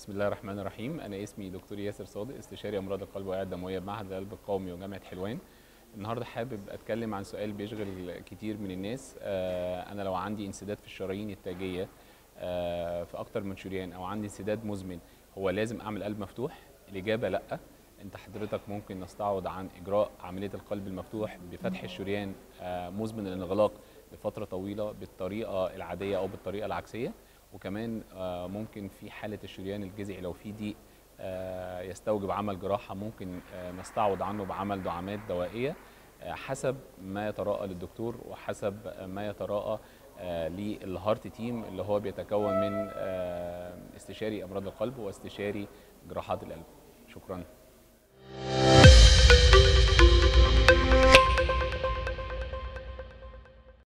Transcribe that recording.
بسم الله الرحمن الرحيم انا اسمي دكتور ياسر صادق استشاري امراض القلب والرئه الدمويه بمعهد القلب القومي وجامعه حلوان النهارده حابب اتكلم عن سؤال بيشغل كتير من الناس آه، انا لو عندي انسداد في الشرايين التاجيه آه، في اكتر من شريان او عندي انسداد مزمن هو لازم اعمل قلب مفتوح الاجابه لا انت حضرتك ممكن نستعوض عن اجراء عمليه القلب المفتوح بفتح الشريان آه، مزمن الانغلاق لفتره طويله بالطريقه العاديه او بالطريقه العكسيه وكمان آه، ممكن في حاله الشريان الجذعي لو في ضيق آه، يستوجب عمل جراحه ممكن آه، نستعوض عنه بعمل دعامات دوائيه آه، حسب ما يتراءى للدكتور وحسب ما يتراءى آه، للهارت تيم اللي هو بيتكون من آه، استشاري امراض القلب واستشاري جراحات القلب شكرا